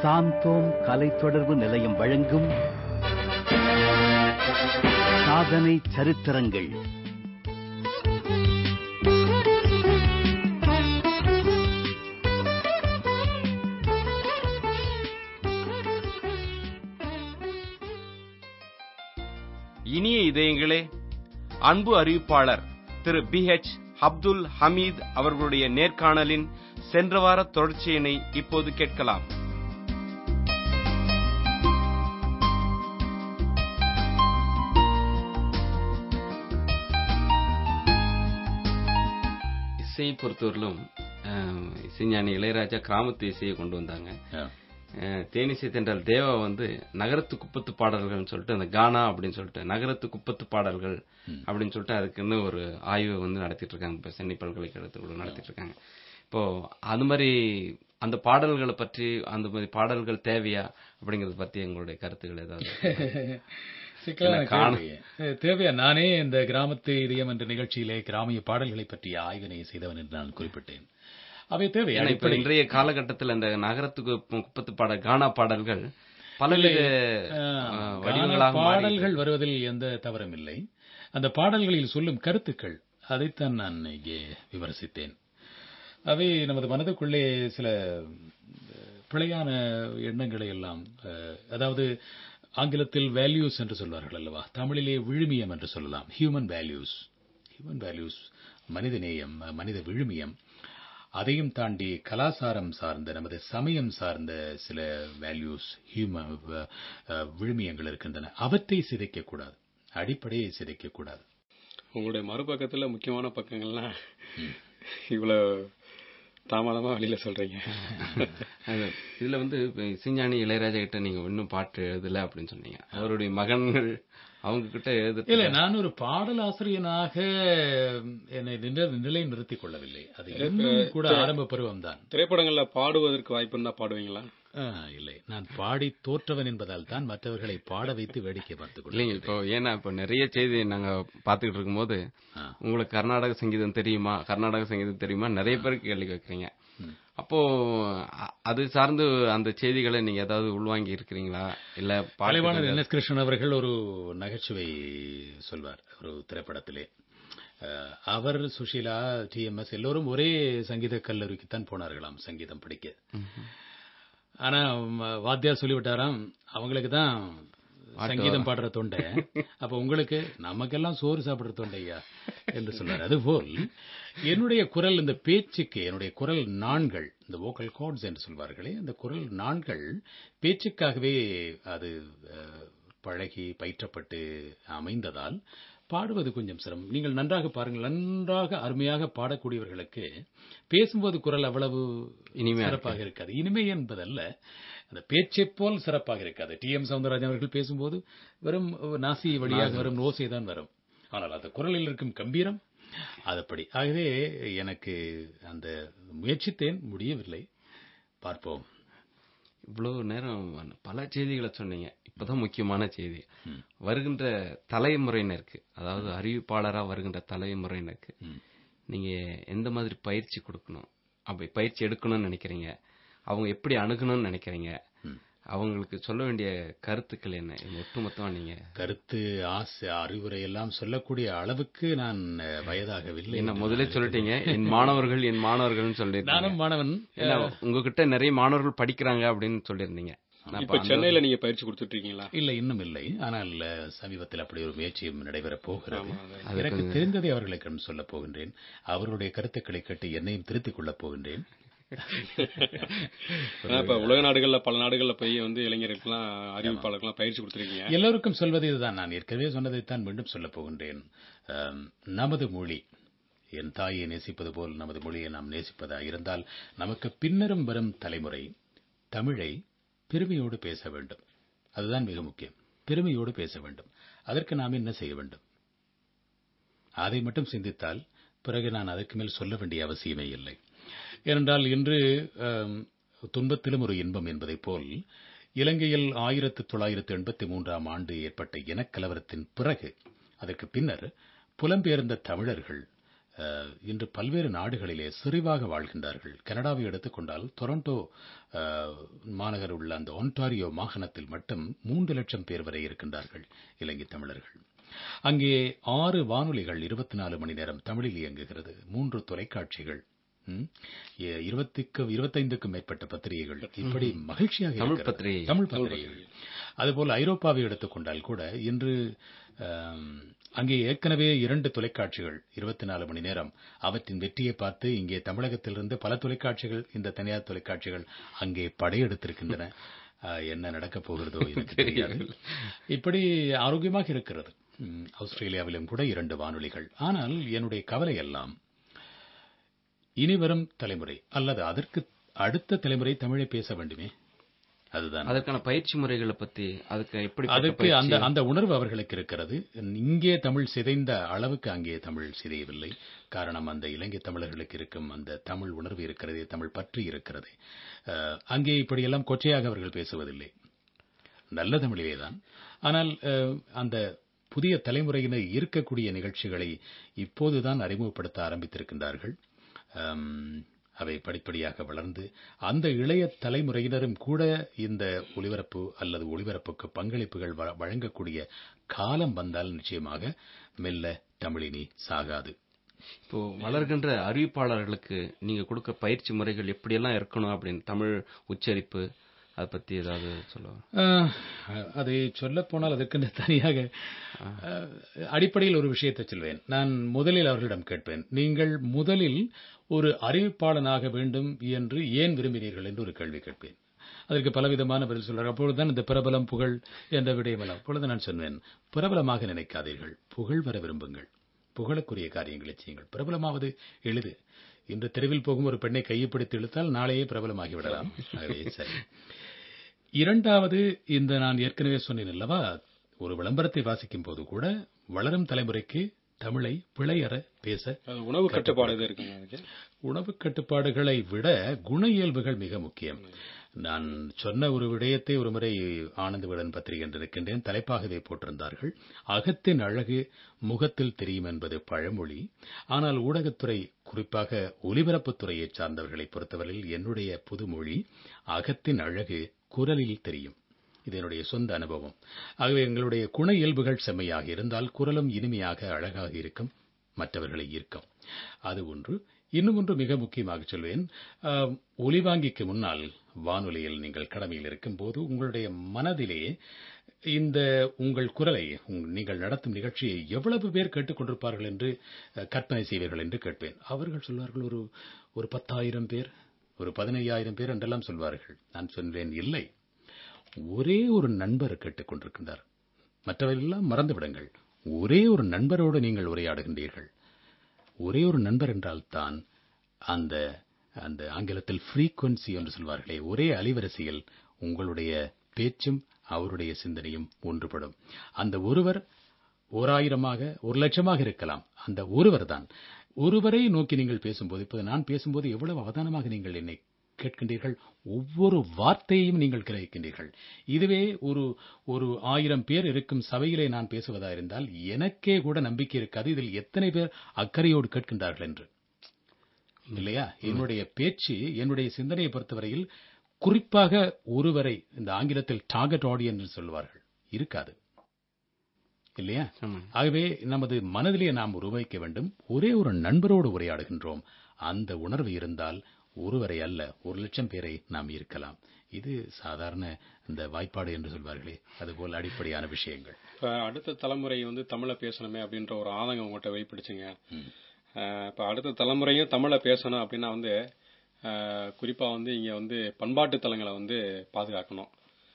சாந்தோம் கலை தொடர்பு நிலையம் வழங்கும் சாதனை சரித்திரங்கள் இனிய இதயங்களே அன்பு அறிவிப்பாளர் திரு பி எச் அப்துல் ஹமீத் அவர்களுடைய நேர்காணலின் சென்ற வார தொடர்ச்சியினை இப்போது கேட்கலாம் இசையை பொறுத்தவரையிலும் அஹ், இசைஞானி இளையராஜா கிராமத்து இசையை கொண்டு வந்தாங்க அஹ், தேனிசை தென்றல் தேவா வந்து நகரத்து குப்பத்து பாடல்கள்னு சொல்லிட்டு அந்த கானா அப்படின்னு சொல்லிட்டு நகரத்து குப்பத்து பாடல்கள் அப்படின்னு சொல்லிட்டு அதுக்குன்னு ஒரு ஆய்வு வந்து நடத்திட்டு இருக்காங்க இப்ப சென்னை பல்கலைக்கழகத்தில் கூட நடத்திட்டு இருக்காங்க இப்போ அது மாதிரி அந்த பாடல்களை பற்றி அந்த மாதிரி பாடல்கள் தேவையா அப்படிங்கறத பத்தி எங்களுடைய கருத்துக்கள் ஏதாவது சிக்கலான என்ன காண- கேள்வி. அஹ், தேவையா நானே இந்த கிராமத்து இதயம் என்ற நிகழ்ச்சியிலே கிராமிய பாடல்களை பற்றிய ஆய்வினை செய்தவன் என்று நான் குறிப்பிட்டேன் அவை தேவை ஏன்னா இப்ப அடிப்படை- இன்றைய காலகட்டத்தில் இந்த நகரத்துக்கு குப்பத்து பாடல் கானா பாடல்கள் பலவித அஹ், அஹ், கானா வடிவங்களாக மாறி பாடல்கள் வருவதில் எந்த தவறும் இல்லை அந்த பாடல்களில் சொல்லும் கருத்துக்கள் அதைத்தான் நான் இங்கே விமர்சித்தேன் அவை நமது மனதுக்குள்ளே சில அஹ், பிழையான எண்ணங்களை எல்லாம் அஹ், அதாவது ஆங்கிலத்தில் வேல்யூஸ் என்று சொல்வார்கள் அல்லவா தமிழிலே விழுமியம் என்று சொல்லலாம் ஹியூமன் வேல்யூஸ் ஹியூமன் வேல்யூஸ் மனிதநேயம் மனித விழுமியம் அதையும் தாண்டி கலாசாரம் சார்ந்த நமது சமயம் சார்ந்த சில வேல்யூஸ் ஹியூமன் விழுமியங்கள் இருக்கின்றன அவற்றை சிதைக்கக்கூடாது அடிப்படையை சிதைக்கக்கூடாது உங்களுடைய மறுபக்கத்துல முக்கியமான பக்கங்கள்லாம் இவ்வளவு தாமதமா வெளியில சொல்றீங்க அது இதுல வந்து இப்ப இசைஞானி இளையராஜா கிட்ட நீங்க இன்னும் பாட்டு எழுதல அப்படின்னு சொன்னீங்க அவருடைய மகன்கள் அவங்க கிட்ட எழுத இல்ல நான் ஒரு பாடல் ஆசிரியனாக என்னை நின்ற நிலை நிறுத்திக் கொள்ளவில்லை அது இன்னும் கூட ஆரம்ப பருவம் தான் திரைப்படங்கள்ல பாடுவதற்கு வாய்ப்பு இருந்தா பாடுவீங்களா இல்லை நான் பாடி தோற்றவன் என்பதால் தான் மற்றவர்களை பாட வைத்து வேடிக்கை பார்த்துக் இல்லைங்க கொள்ளுங்கள் இப்போ ஏன்னா இப்போ நிறைய செய்தி நாங்க பாத்துக்கிட்டு இருக்கும்போது ஆ. உங்களுக்கு கர்நாடக சங்கீதம் தெரியுமா கர்நாடக சங்கீதம் தெரியுமா நிறைய பேருக்கு கேள்வி கேட்கறீங்க அப்போ அ- அது சார்ந்து அந்த செய்திகளை நீங்க ஏதாவது உள்வாங்கி இருக்கிறீங்களா இல்ல கலைவாணர் பாட்டு என் எஸ் கிருஷ்ணன் அவர்கள் ஒரு நகைச்சுவை சொல்வார் ஒரு திரைப்படத்திலே அஹ், அவர் சுஷீலா டிஎம்எஸ் எல்லோரும் ஒரே சங்கீத கல்லூரிக்குத்தான் போனார்களாம் சங்கீதம் படிக்க ஆனா ம- வாத்தியார் சொல்லிவிட்டாராம் அவங்களுக்கு தான் சங்கீதம் பாடுற தொண்டை அப்ப உங்களுக்கு நமக்கெல்லாம் சோறு சாப்பிடுற தொண்டையா என்று சொன்னார் அதுபோல் என்னுடைய குரல் இந்த பேச்சுக்கு என்னுடைய குரல் நாண்கள் இந்த வோக்கல் கார்ட்ஸ் என்று சொல்வார்களே அந்த குரல் நாண்கள் பேச்சுக்காகவே அது அஹ், பழகி பயிற்றப்பட்டு அமைந்ததால் பாடுவது கொஞ்சம் சிரமம் நீங்கள் நன்றாக பாருங்கள் நன்றாக அருமையாக பாடக்கூடியவர்களுக்கு பேசும்போது குரல் அவ்வளவு இனிமையா சிறப்பாக இருக்காது இனிமை என்பதல்ல அந்த பேச்சைப் போல் சிறப்பாக இருக்காது டி எம் சவுந்தரராஜன் அவர்கள் பேசும்போது வெறும் நாசி வழியாக வரும் ஓசை தான் வரும் ஆனால் அந்த குரலில் இருக்கும் கம்பீரம் அதுபடி ஆகவே எனக்கு அந்த முயற்சித்தேன் முடியவில்லை பார்ப்போம் இவ்வளவு நேரம் பல செய்திகளை சொன்னீங்க இப்பதான் முக்கியமான செய்தி வருகின்ற தலைமுறையினருக்கு அதாவது அறிவிப்பாளரா வருகின்ற தலைமுறையினருக்கு நீங்க எந்த மாதிரி பயிற்சி கொடுக்கணும் அப்படி பயிற்சி எடுக்கணும்னு நினைக்கிறீங்க அவங்க எப்படி அணுகணும்னு நினைக்கிறீங்க அவங்களுக்கு சொல்ல வேண்டிய கருத்துக்கள் என்ன இது ஒட்டுமொத்தமா நீங்க கருத்து ஆசை அறிவுரை எல்லாம் சொல்லக்கூடிய அளவுக்கு நான் அஹ், வயதாகவில்லை என்ன என்று முதல்ல நான் சொல்லிட்டீங்க என் மாணவர்கள் என் மாணவர்கள்னு சொல்லிருந்தீங்க நானும் மாணவன் ஏன்னா உங்ககிட்ட நிறைய மாணவர்கள் படிக்கிறாங்க அப்படின்னு சொல்லியிருந்தீங்க நான் இப்ப அந்த- சென்னையில நீங்க பயிற்சி கொடுத்துட்டு இருக்கீங்களா இல்லை இன்னும் இல்லை ஆனால் அஹ், சமீபத்தில் அப்படி ஒரு முயற்சியும் நடைபெறப் போகிறது அது எனக்கு கொஞ்சம் தெரிந்ததை அவர்களுக்கு சொல்லப் போகின்றேன் அவர்களுடைய கருத்துக்களை கேட்டு என்னையும் திருத்திக் கொள்ளப் போகின்றேன் ஏன்னா இப்ப உலக நாடுகள்ல பல நாடுகள்ல போய் வந்து இளைஞர்களுக்கெல்லாம் அறிவிப்பாளருக்கெல்லாம் பயிற்சி கொடுத்துருக்கீங்க எல்லோருக்கும் சொல்வது இதுதான் நான் ஏற்கனவே சொன்னதைத்தான் மீண்டும் சொல்லப் போகின்றேன் அம், நமது மொழி என் தாயை நேசிப்பது போல் நமது மொழியை நாம் நேசிப்பதா இருந்தால் நமக்கு பின்னரும் வரும் தலைமுறை தமிழை பெருமையோடு பேச வேண்டும் அதுதான் மிக முக்கியம் பெருமையோடு பேச வேண்டும் அதற்கு நாம் என்ன செய்ய வேண்டும் அதை மட்டும் சிந்தித்தால் பிறகு நான் அதற்கு மேல் சொல்ல வேண்டிய அவசியமே இல்லை ஏனென்றால் இன்று அம், துன்பத்திலும் ஒரு இன்பம் என்பதைப் போல் இலங்கையில் ஆயிரத்து தொள்ளாயிரத்து எண்பத்தி மூன்றாம் ஆண்டு ஏற்பட்ட இனக்கலவரத்தின் பிறகு அதற்கு பின்னர் புலம்பெயர்ந்த தமிழர்கள் அஹ், இன்று பல்வேறு நாடுகளிலே செறிவாக வாழ்கின்றார்கள் கனடாவை எடுத்துக்கொண்டால் டொரண்டோ அஹ், மாநகர் உள்ள அந்த ஒன்டாரியோ மாகாணத்தில் மட்டும் மூன்று லட்சம் பேர் வரை இருக்கின்றார்கள் இலங்கை தமிழர்கள் அங்கே ஆறு வானொலிகள் இருபத்தி நாலு மணி நேரம் தமிழில் இயங்குகிறது மூன்று தொலைக்காட்சிகள் ம், எ- இருபத்திற்கு இருபத்தைந்துக்கும் மேற்பட்ட பத்திரிகைகள் இப்படி மகிழ்ச்சியாக தமிழ் இருக்கிறது. பத்திரிகைகள். தமிழ் பத்திரிகைகள் அதுபோல் ஐரோப்பாவை எடுத்துக்கொண்டால் கூட இன்று ஆம், அங்கே ஏற்கனவே இரண்டு தொலைக்காட்சிகள் இருபத்தி நாலு மணி நேரம் அவற்றின் வெற்றியை பார்த்து இங்கே தமிழகத்திலிருந்து பல தொலைக்காட்சிகள் இந்த தனியார் தொலைக்காட்சிகள் அங்கே படையெடுத்திருக்கின்றன ஆ, என்ன நடக்கப் போகிறதோ எனக்கு தெரியாது இப்படி ஆரோக்கியமாக இருக்கிறது ம், ஆஸ்திரேலியாவிலும் கூட இரண்டு வானொலிகள் ஆனால் என்னுடைய கவலை எல்லாம் இனிவரும் தலைமுறை அல்லது அதற்கு அடுத்த தலைமுறை தமிழை பேச வேண்டுமே அதுதான் அதற்கான பயிற்சி முறைகளை பத்தி அதுக்கு எப்படி அதுக்கு அந்த அந்த உணர்வு அவர்களுக்கு இருக்கிறது இங்கே தமிழ் சிதைந்த அளவுக்கு அங்கே தமிழ் சிதையவில்லை காரணம் அந்த இலங்கை தமிழர்களுக்கு இருக்கும் அந்த தமிழ் உணர்வு இருக்கிறது தமிழ் பற்றி இருக்கிறது அஹ், அங்கே இப்படியெல்லாம் கொச்சையாக அவர்கள் பேசுவதில்லை நல்ல தமிழிலே தான் ஆனால் அஹ், அந்த புதிய தலைமுறையினர் இருக்கக்கூடிய நிகழ்ச்சிகளை இப்போதுதான் அறிமுகப்படுத்த ஆரம்பித்திருக்கின்றார்கள் அம், அவை படிப்படியாக வளர்ந்து அந்த இளைய தலைமுறையினரும் கூட இந்த ஒலிபரப்பு அல்லது ஒளிபரப்புக்கு பங்களிப்புகள் வ- வழங்கக்கூடிய காலம் வந்தால் நிச்சயமாக மெல்ல தமிழினி சாகாது இப்போ வளர்கின்ற அறிவிப்பாளர்களுக்கு நீங்க கொடுக்க பயிற்சி முறைகள் எப்படியெல்லாம் இருக்கணும் அப்படின்னு தமிழ் உச்சரிப்பு அதை பத்தி ஏதாவது சொல்லுவாங்க அஹ், அதை சொல்லப் போனால் அதற்கு தனியாக அஹ், அடிப்படையில் ஒரு விஷயத்தை சொல்வேன் நான் முதலில் அவர்களிடம் கேட்பேன் நீங்கள் முதலில் ஒரு அறிவிப்பாளனாக வேண்டும் என்று ஏன் விரும்பினீர்கள் என்று ஒரு கேள்வி கேட்பேன் அதற்கு பலவிதமான பதில் சொல்றார் அப்பொழுதுதான் இந்த பிரபலம் புகழ் என்ற விடயமெல்லாம் அப்பொழுது நான் சொன்னேன் பிரபலமாக நினைக்காதீர்கள் புகழ் வர விரும்புங்கள் புகழுக்குரிய காரியங்களை செய்யுங்கள் பிரபலமாவது எளிது இன்று தெருவில் போகும் ஒரு பெண்ணை கையை பிடித்து இழுத்தால் நாளையே பிரபலமாகி விடலாம் ஆகவே சரி இரண்டாவது இந்த நான் ஏற்கனவே சொன்னேன் அல்லவா ஒரு விளம்பரத்தை வாசிக்கும் போது கூட வளரும் தலைமுறைக்கு தமிழை பிழையற பேச அது உணவு கட்டுப்பாடு எது இருக்குங்க அதுக்கு உணவு கட்டுப்பாடுகளை விட குண இயல்புகள் மிக முக்கியம் நான் சொன்ன ஒரு விடயத்தை ஒருமுறை ஆனந்த விடன் பத்திரிகை என்று இருக்கின்றேன் தலைப்பாகவே போட்டிருந்தார்கள் அகத்தின் அழகு முகத்தில் தெரியும் என்பது பழமொழி ஆனால் ஊடகத்துறை குறிப்பாக ஒலிபரப்புத் துறையைச் சார்ந்தவர்களை பொறுத்தவரையில் என்னுடைய புதுமொழி அகத்தின் அழகு குரலில் தெரியும் இது என்னுடைய சொந்த அனுபவம் ஆகவே எங்களுடைய குண இயல்புகள் செம்மையாக இருந்தால் குரலும் இனிமையாக அழகாக இருக்கும் மற்றவர்களை ஈர்க்கும் அது ஒன்று இன்னும் ஒன்று மிக முக்கியமாக சொல்வேன் ஆம், ஒலிவாங்கிக்கு முன்னால் வானொலியில் நீங்கள் கடமையில் இருக்கும்போது உங்களுடைய மனதிலே இந்த உங்கள் குரலை உங்- நீங்கள் நடத்தும் நிகழ்ச்சியை எவ்வளவு பேர் கேட்டுக்கொண்டிருப்பார்கள் என்று அஹ், கற்பனை செய்வீர்கள் என்று கேட்பேன் அவர்கள் சொல்வார்கள் ஒரு ஒரு பத்தாயிரம் பேர் ஒரு பதினையாயிரம் பேர் என்றெல்லாம் சொல்வார்கள் நான் சொல்வேன் இல்லை ஒரே ஒரு நண்பர் கேட்டுக்கொண்டிருக்கின்றார் மற்றவரெல்லாம் மறந்து விடுங்கள் ஒரே ஒரு நண்பரோடு நீங்கள் உரையாடுகின்றீர்கள் ஒரே ஒரு நண்பர் என்றால் தான் அந்த அந்த ஆங்கிலத்தில் ஃப்ரீக்வன்சி என்று சொல்வார்களே ஒரே அலைவரிசையில் உங்களுடைய பேச்சும் அவருடைய சிந்தனையும் ஒன்றுபடும் அந்த ஒருவர் ஓராயிரமாக ஒரு லட்சமாக இருக்கலாம் அந்த ஒருவர் தான் ஒருவரை நோக்கி நீங்கள் பேசும்போது இப்போது நான் பேசும்போது எவ்வளவு அவதானமாக நீங்கள் என்னை கேட்கின்றீர்கள் ஒவ்வொரு வார்த்தையையும் நீங்கள் கிரகிக்கின்றீர்கள் இதுவே ஒரு ஒரு ஆயிரம் பேர் இருக்கும் சபையிலே நான் பேசுவதா இருந்தால் எனக்கே கூட நம்பிக்கை இருக்காது இதில் எத்தனை பேர் அக்கறையோடு கேட்கின்றார்கள் என்று இல்லையா என்னுடைய பேச்சு என்னுடைய சிந்தனையை பொறுத்தவரையில் குறிப்பாக ஒருவரை இந்த ஆங்கிலத்தில் டார்கெட் ஆடியன்ஸ் சொல்வார்கள் இருக்காது இல்லையா ஆமாம். ஆகவே நமது மனதிலே நாம் உருவாக்க வேண்டும் ஒரே ஒரு நண்பரோடு உரையாடுகின்றோம் அந்த உணர்வு இருந்தால் ஒருவரை அல்ல ஒரு லட்சம் பேரை நாம் இருக்கலாம் இது சாதாரண இந்த வாய்ப்பாடு என்று சொல்வார்களே அதுபோல் அடிப்படையான விஷயங்கள் இப்ப அடுத்த தலைமுறை வந்து தமிழை பேசணுமே அப்படின்ற ஒரு ஆதங்கம் உங்கள்கிட்ட வெளிப்படுச்சுங்க அஹ் இப்ப அடுத்த தலைமுறையும் தமிழை பேசணும் அப்படின்னா வந்து அஹ் குறிப்பா வந்து இங்க வந்து பண்பாட்டு தலங்களை வந்து பாதுகாக்கணும்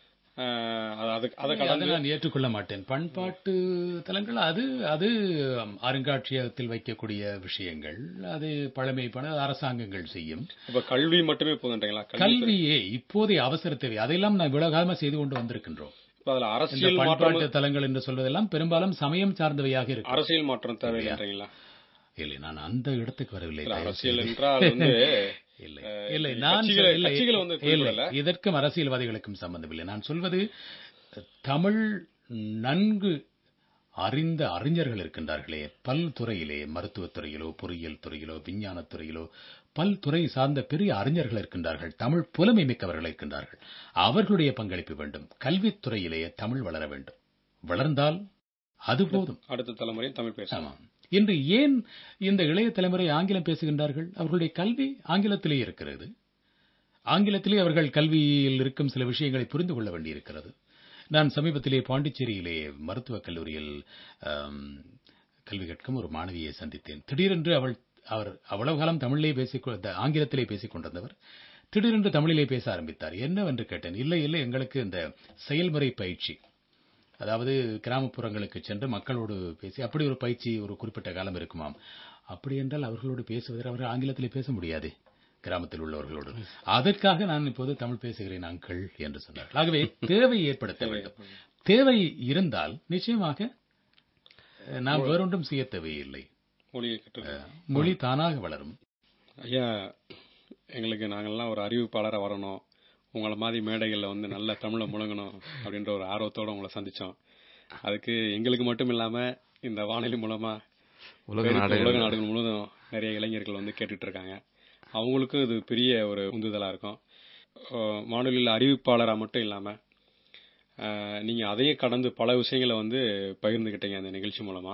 அஹ் அது அதுக்கு அதை அதை கடந்து நான் ஏற்றுக்கொள்ள மாட்டேன் பண்பாட்டு தலங்கள் அது அது அருங்காட்சியகத்தில் வைக்கக்கூடிய விஷயங்கள் அது பழமைப்பட அரசாங்கங்கள் செய்யும் இப்ப கல்வி மட்டுமே போதுன்றீங்களா கல்வி கல்வியே இப்போதைய அவசர தேவை அதையெல்லாம் நான் விலகாம செய்து கொண்டு வந்திருக்கின்றோம் இப்ப அதுல இந்த அரசியல் மாற்றம் பண்பாட்டு தலங்கள் என்று சொல்வதெல்லாம் பெரும்பாலும் சமயம் சார்ந்தவையாக இருக்கு அரசியல் மாற்றம் தேவையில்லைன்றீங்களா இல்லை நான் அந்த இடத்துக்கு வரவில்லை இல்ல, தயவு அரசியல் செய்து. என்றால் வந்து இல்லை அஹ், இல்லை இது நான் கட்சிகளை- சொல்- இல்லை, கட்சிகளை வந்து இல்லை குறிப்பிடல. இதற்கும் அரசியல்வாதிகளுக்கும் சம்பந்தமில்லை நான் சொல்வது தமிழ் நன்கு அறிந்த அறிஞர்கள் இருக்கின்றார்களே பல் துறையிலே மருத்துவத் துறையிலோ பொறியியல் துறையிலோ விஞ்ஞானத் துறையிலோ பல் துறை சார்ந்த பெரிய அறிஞர்கள் இருக்கின்றார்கள் தமிழ் புலமை மிக்கவர்கள் இருக்கின்றார்கள் அவர்களுடைய பங்களிப்பு வேண்டும் கல்வித் துறையிலே தமிழ் வளர வேண்டும் வளர்ந்தால் அது போதும் அடுத்த தலைமுறையும் தமிழ் பேசலாம் ஆமாம் இன்று ஏன் இந்த இளைய தலைமுறை ஆங்கிலம் பேசுகின்றார்கள் அவர்களுடைய கல்வி ஆங்கிலத்திலே இருக்கிறது ஆங்கிலத்திலே அவர்கள் கல்வியில் இருக்கும் சில விஷயங்களை புரிந்து கொள்ள வேண்டியிருக்கிறது நான் சமீபத்திலே பாண்டிச்சேரியிலே மருத்துவக் கல்லூரியில் ஆம், கல்வி கற்கும் ஒரு மாணவியை சந்தித்தேன் திடீரென்று அவள் அவர் அவ்வளவு காலம் தமிழிலே பேசிக் கொ- த- ஆங்கிலத்திலே பேசிக் கொண்டிருந்தவர் திடீரென்று தமிழிலே பேச ஆரம்பித்தார் என்னவென்று கேட்டேன் இல்லை இல்லை எங்களுக்கு இந்த செயல்முறை பயிற்சி அதாவது கிராமப்புறங்களுக்கு சென்று மக்களோடு பேசி அப்படி ஒரு பயிற்சி ஒரு குறிப்பிட்ட காலம் இருக்குமாம் அப்படி என்றால் அவர்களோடு பேசுவதில் அவர்கள் ஆங்கிலத்திலே பேச முடியாது கிராமத்தில் உள்ளவர்களோடு அதற்காக நான் இப்போது தமிழ் பேசுகிறேன் அங்கிள் என்று சொன்னார்கள் ஆகவே தேவை ஏற்படுத்த வேண்டும் தேவை இருந்தால் நிச்சயமாக அஹ், நாம் வேறொன்றும் செய்ய தேவையில்லை மொழியை கற்று மொழி தானாக வளரும் ஐயா எங்களுக்கு நாங்கள்லாம் ஒரு அறிவிப்பாளராக வரணும் உங்களை மாதிரி மேடைகளில் வந்து நல்ல தமிழை முழங்கணும் அப்படின்ற ஒரு ஆர்வத்தோட உங்களை சந்திச்சோம் அதுக்கு எங்களுக்கு மட்டும் இல்லாம இந்த வானொலி மூலமா உலக வேறு நாடுகள் உலக நாடுகள் முழுவதும் நிறைய இளைஞர்கள் வந்து கேட்டுட்டு இருக்காங்க அவங்களுக்கும் இது பெரிய ஒரு உந்துதலா இருக்கும் அஹ் வானொலியில் அறிவிப்பாளரா மட்டும் இல்லாம அஹ் நீங்க அதையும் கடந்து பல விஷயங்களை வந்து பகிர்ந்துகிட்டீங்க அந்த நிகழ்ச்சி மூலமா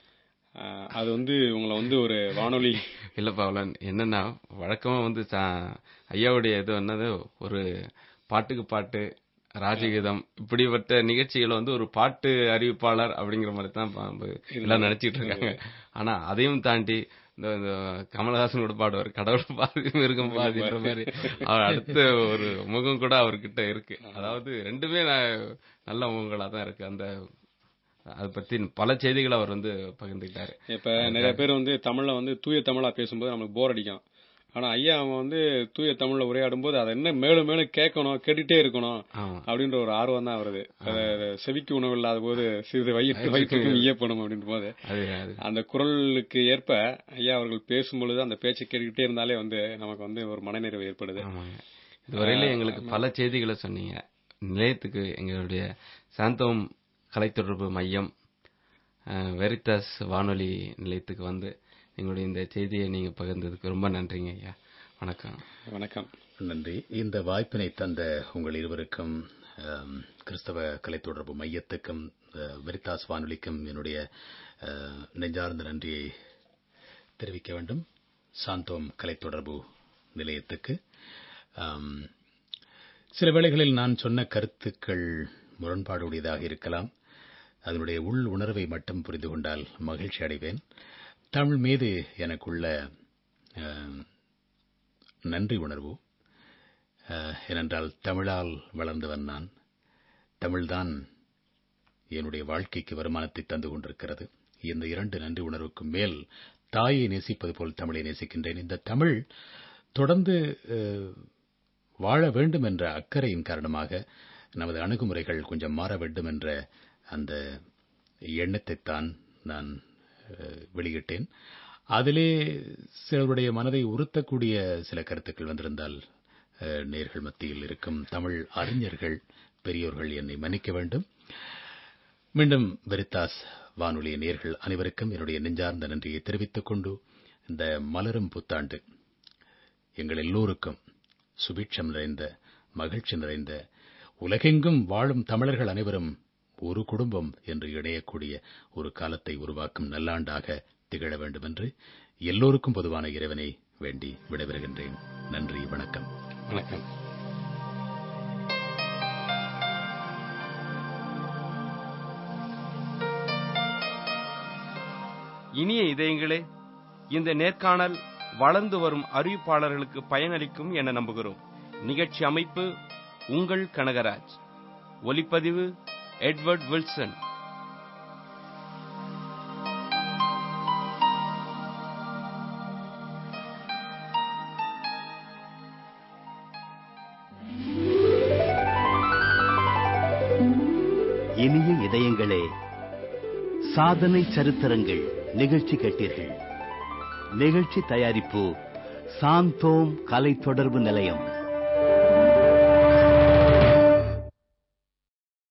அஹ் அது வந்து உங்களை வந்து ஒரு வானொலி இல்ல பவலன் என்னன்னா வழக்கமா வந்து சா- ஐயாவுடைய இது என்னது ஒரு பாட்டுக்கு பாட்டு ராஜகீதம் இப்படிப்பட்ட நிகழ்ச்சிகளை வந்து ஒரு பாட்டு அறிவிப்பாளர் அப்படிங்கிற மாதிரி தான் பா- எல்லாம் நினைச்சிட்டு இருக்காங்க ஆனா அதையும் தாண்டி இந்த இந்த கமலஹாசனோட பாடுவார் கடவுள் பாதி மிருகம் பாதின்ற மாதிரி அவர் அடுத்த ஒரு முகம் கூட அவர்கிட்ட இருக்கு அதாவது ரெண்டுமே ந- நல்ல முகங்களா தான் இருக்கு அந்த அதை பத்தி பல செய்திகளை அவர் வந்து பகிர்ந்துக்கிட்டாரு இப்ப நிறைய பேர் வந்து தமிழ்ல வந்து தூய தமிழா பேசும்போது நமக்கு போர் அடிக்கும் ஆனா ஐயா அவங்க வந்து தூய தமிழ்ல உரையாடும் போது அதை என்ன மேலும் மேலும் கேட்கணும் கேட்டுட்டே இருக்கணும் ஆமா அப்படின்ற ஒரு ஆர்வம் தான் வருது அத செவிக்கு உணவு இல்லாத போது சிறிது வயிற்று வயிற்றுக்கும் வியப்படும் அப்படின்ற போது அது அது அந்த குரலுக்கு ஏற்ப ஐயா அவர்கள் பேசும்பொழுது அந்த பேச்சை கேட்டுக்கிட்டே இருந்தாலே வந்து நமக்கு வந்து ஒரு மனநிறைவு ஏற்படுது ஆமாங்க இதுவரையில எங்களுக்கு பல செய்திகளை சொன்னீங்க நிலையத்துக்கு எங்களுடைய சாந்தோம் கலைத்தொடர்பு மையம் அஹ், வெரிதாஸ் வானொலி நிலையத்துக்கு வந்து எங்களுடைய இந்த செய்தியை நீங்க பகிர்ந்ததுக்கு ரொம்ப நன்றிங்க ஐயா வணக்கம் வணக்கம் நன்றி இந்த வாய்ப்பினை தந்த உங்கள் இருவருக்கும் ஆம், கிறிஸ்தவ கலைத்தொடர்பு மையத்துக்கும் அஹ், வெரிதாஸ் வானொலிக்கும் என்னுடைய அஹ், நெஞ்சார்ந்த நன்றியை தெரிவிக்க வேண்டும் சாந்தோம் கலைத்தொடர்பு நிலையத்துக்கு ஆம், சில வேளைகளில் நான் சொன்ன கருத்துக்கள் முரண்பாடுடையதாக இருக்கலாம் அதனுடைய உள் உணர்வை மட்டும் புரிந்து கொண்டால் மகிழ்ச்சி அடைவேன் தமிழ் மீது எனக்குள்ள ஆம், நன்றி உணர்வு அஹ், ஏனென்றால் தமிழால் வளர்ந்தவன் நான் தமிழ்தான் என்னுடைய வாழ்க்கைக்கு வருமானத்தை தந்து கொண்டிருக்கிறது இந்த இரண்டு நன்றி உணர்வுக்கும் மேல் தாயை நேசிப்பது போல் தமிழை நேசிக்கின்றேன் இந்த தமிழ் தொடர்ந்து அஹ், வாழ வேண்டும் என்ற அக்கறையின் காரணமாக நமது அணுகுமுறைகள் கொஞ்சம் மாற வேண்டும் என்ற அந்த எண்ணத்தைத்தான் நான் அஹ், வெளியிட்டேன் அதிலே சிலருடைய மனதை உறுத்தக்கூடிய சில கருத்துக்கள் வந்திருந்தால் அஹ், நேர்கள் மத்தியில் இருக்கும் தமிழ் அறிஞர்கள் பெரியோர்கள் என்னை மன்னிக்க வேண்டும் மீண்டும் வெரித்தாஸ் வானொலி நேர்கள் அனைவருக்கும் என்னுடைய நெஞ்சார்ந்த நன்றியை தெரிவித்துக் கொண்டு இந்த மலரும் புத்தாண்டு எங்கள் எல்லோருக்கும் சுபிட்சம் நிறைந்த மகிழ்ச்சி நிறைந்த உலகெங்கும் வாழும் தமிழர்கள் அனைவரும் ஒரு குடும்பம் என்று இணையக்கூடிய ஒரு காலத்தை உருவாக்கும் நல்லாண்டாக திகழ வேண்டும் என்று எல்லோருக்கும் பொதுவான இறைவனை வேண்டி விடைபெறுகின்றேன் நன்றி வணக்கம் வணக்கம் இனிய இதயங்களே இந்த நேர்காணல் வளர்ந்து வரும் அறிவிப்பாளர்களுக்கு பயனளிக்கும் என நம்புகிறோம் நிகழ்ச்சி அமைப்பு உங்கள் கனகராஜ் ஒலிப்பதிவு எட்வர்ட் வில்சன் இனிய இதயங்களே சாதனை சரித்திரங்கள் நிகழ்ச்சி கேட்டீர்கள் நிகழ்ச்சி தயாரிப்பு சாந்தோம் கலை தொடர்பு நிலையம்